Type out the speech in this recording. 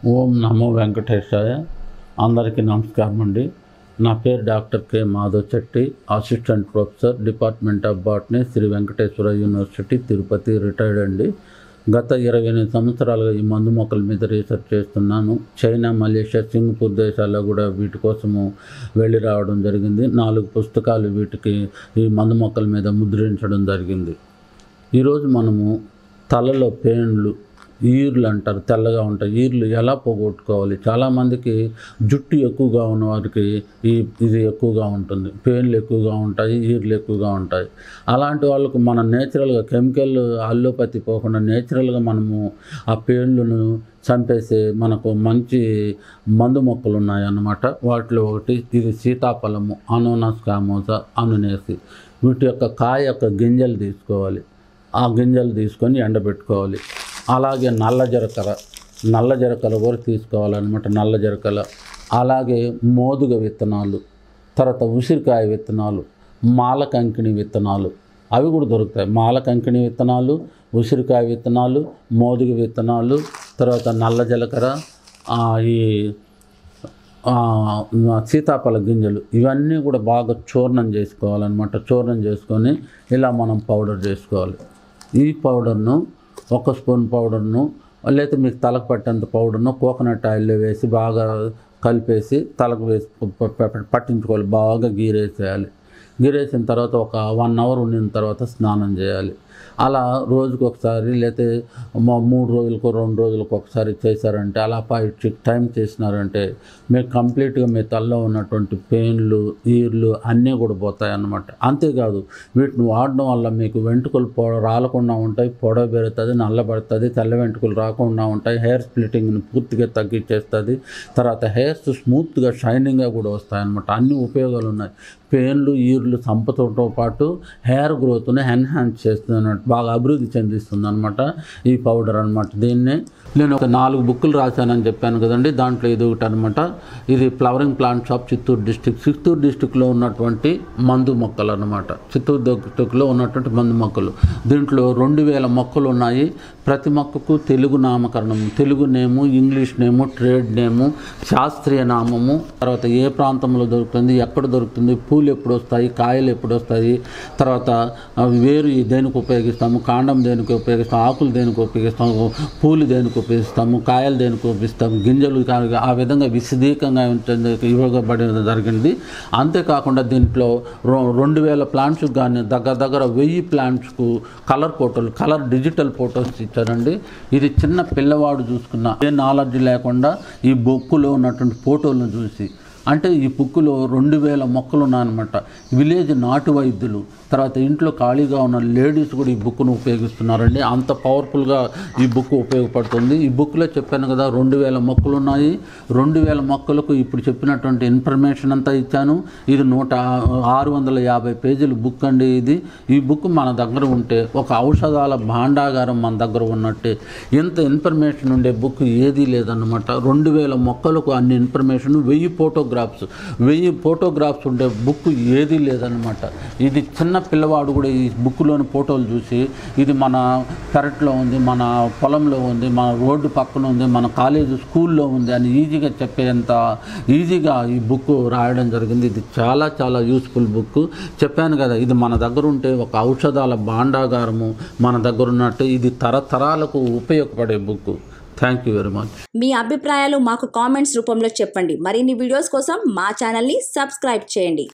ఓం నమో వెంకటేశాయ అందరికీ నమస్కారం అండి నా పేరు doctor K Madhav Chetty assistant professor department of botany Shri Venkateswara university Tirupati retired అండి గత ఇరవై ఎనిమిది సంవత్సరాలుగా ఈ మందు మొక్కల మీద రీసెర్చ్ చేస్తున్నాను చైనా మలేషియా సింగపూర్ దేశాల్లో కూడా వీటి కోసము వెళ్ళి రావడం జరిగింది నాలుగు పుస్తకాలు వీటికి ఈ మందు మొక్కల మీద ముద్రించడం జరిగింది ఈరోజు మనము తలలో పేన్లు ఈర్లు అంటారు తెల్లగా ఉంటాయి ఈర్లు ఎలా పోగొట్టుకోవాలి చాలామందికి జుట్టు ఎక్కువగా ఉన్న వారికి ఈ ఇది ఎక్కువగా ఉంటుంది పేన్లు ఎక్కువగా ఉంటాయి ఈర్లు ఎక్కువగా ఉంటాయి అలాంటి వాళ్ళకు మనం నేచురల్గా కెమికల్ అల్లోపతి పోకుండా నేచురల్గా మనము ఆ పేన్లను చంపేసే మనకు మంచి మందు మొక్కలు ఉన్నాయన్నమాట వాటిలో ఒకటి ఇది సీతాఫలము అనోనస్ కామోసా అనునేసి వీటి యొక్క కాయ యొక్క గింజలు తీసుకోవాలి ఆ గింజలు తీసుకొని ఎండబెట్టుకోవాలి అలాగే నల్ల జరకర నల్ల జరకల కూడా తీసుకోవాలన్నమాట నల్ల జరకల అలాగే మోదుగ విత్తనాలు తర్వాత ఉసిరికాయ విత్తనాలు మాలకంకిణి విత్తనాలు అవి కూడా దొరుకుతాయి మాలకంకిణి విత్తనాలు ఉసిరికాయ విత్తనాలు మోదుగ విత్తనాలు తర్వాత నల్ల జీలకర్ర ఆ, ఈ ఆ, సీతాఫల గింజలు ఇవన్నీ కూడా బాగా చూర్ణం చేసుకోవాలన్నమాట చూర్ణం చేసుకొని ఇలా మనం పౌడర్ చేసుకోవాలి ఈ పౌడర్ను ఒక స్పూన్ పౌడర్ను లేకపోతే మీకు తలకు పట్టేంత పౌడర్ను కోకోనట్ ఆయిల్లో వేసి బాగా కలిపేసి తలకు వేసి ప- ప- పట్టించుకోవాలి బాగా గీరేసేయాలి గీరేసిన తర్వాత ఒక వన్ అవర్ ఉండిన తర్వాత స్నానం చేయాలి అలా రోజుకు ఒకసారి లేకపోతే మ- మూడు రోజులకు రెండు రోజులకు ఒకసారి చేశారంటే అలా ఫైవ్ సిక్స్ టైం చేసినారంటే మీకు కంప్లీట్గా మీ తలలో ఉన్నటువంటి పెయిన్లు ఈర్లు అన్నీ కూడా పోతాయి అన్నమాట అంతేకాదు వీటిని వాడడం వల్ల మీకు వెంట్రుకలు పొడ రాలకుండా ఉంటాయి పొడవ పెరుగుతుంది నల్లబడుతుంది తెల్ల వెంట్రుకలు రాకుండా ఉంటాయి హెయిర్ స్ప్లిట్టింగ్ని పూర్తిగా తగ్గించేస్తుంది తర్వాత హెయిర్స్ స్మూత్గా షైనింగ్గా కూడా వస్తాయి అన్నమాట అన్ని ఉపయోగాలు ఉన్నాయి పెయిన్లు ఈర్లు చంపుతుంతో పాటు హెయిర్ గ్రోత్ని ఎన్హాన్స్ చేస్తుంది అన్నమాట బాగా అభివృద్ధి చెందిస్తుంది అనమాట ఈ పౌడర్ అనమాట దీన్ని నేను ఒక నాలుగు బుక్కులు రాశానని చెప్పాను కదండి దాంట్లో ఇది ఒకటి అనమాట ఇది flowering plant shop Chittoor district Chittoor డిస్టిక్లో ఉన్నటువంటి మందు మొక్కలు అనమాట చిత్తూరు డిస్టిక్లో ఉన్నటువంటి మందు మొక్కలు దీంట్లో రెండు వేల మొక్కలు ఉన్నాయి ప్రతి మొక్కకు తెలుగు నామకరణం Telugu name English name trade name శాస్త్రీయ నామము తర్వాత ఏ ప్రాంతంలో దొరుకుతుంది ఎక్కడ దొరుకుతుంది పూలు ఎప్పుడు వస్తాయి కాయలు ఎప్పుడు వస్తాయి తర్వాత అవి వేరు దేనికి ఉపయోగిస్తాము కాండం దేనికి ఉపయోగిస్తాము ఆకులు దేనికి ఉపయోగిస్తాము పూలు దేనికి ఉపయోగిస్తాము కాయలు దేనికి ఉపయోగిస్తాము గింజలు కా- ఆ విధంగా విశదీకంగా ఉంటుంది ఇవ్వబడిన జరిగింది అంతేకాకుండా దీంట్లో రొ- రెండు వేల ప్లాంట్స్ కానీ దగ్గర దగ్గర వెయ్యి ప్లాంట్స్కు కలర్ ఫోటోలు కలర్ డిజిటల్ ఫోటోస్ ఇచ్చారండి ఇది చిన్న పిల్లవాడు చూసుకున్న ఏ నాలెడ్జ్ లేకుండా ఈ బొక్కులో ఉన్నటువంటి ఫోటోలను చూసి అంటే ఈ బుక్కులో రెండు వేల మొక్కలు ఉన్నాయన్నమాట విలేజ్ నాటు వైద్యులు తర్వాత ఇంట్లో ఖాళీగా ఉన్న లేడీస్ కూడా ఈ బుక్ను ఉపయోగిస్తున్నారండి అంత పవర్ఫుల్గా ఈ బుక్ ఉపయోగపడుతుంది ఈ బుక్లో చెప్పాను కదా రెండు వేల మొక్కలు ఉన్నాయి రెండు వేల మొక్కలకు ఇప్పుడు చెప్పినటువంటి ఇన్ఫర్మేషన్ అంతా ఇచ్చాను ఇది నూట ఆరు వందల యాభై పేజీల బుక్ అండి ఇది ఈ బుక్ మన దగ్గర ఉంటే ఒక ఔషధాల భాండాగారం మన దగ్గర ఉన్నట్టే ఇంత ఇన్ఫర్మేషన్ ఉండే బుక్ ఏదీ లేదన్నమాట రెండు వేల మొక్కలకు అన్ని ఇన్ఫర్మేషన్ వెయ్యి ఫోటోగ్రాఫ్స్ వెయ్యి ఫోటోగ్రాఫ్స్ ఉండే బుక్ ఏదీ లేదన్నమాట ఇది చిన్న పిల్లవాడు కూడా ఈ బుక్లోని ఫోటోలు చూసి ఇది మన పెరట్లో ఉంది మన పొలంలో ఉంది మన రోడ్డు పక్కన ఉంది మన కాలేజ్ స్కూల్లో ఉంది అని ఈజీగా చెప్పేంత ఈజీగా ఈ బుక్ రాయడం జరిగింది ఇది చాలా చాలా యూస్ఫుల్ బుక్ చెప్పాను కదా ఇది మన దగ్గర ఉంటే ఒక ఔషధాల భాండాగారము మన దగ్గర ఉన్నట్టు ఇది తరతరాలకు ఉపయోగపడే book thank you very much మీ అభిప్రాయాలు మాకు కామెంట్స్ రూపంలో చెప్పండి మరిన్ని వీడియోస్ కోసం మా ఛానల్ని సబ్స్క్రైబ్ చేయండి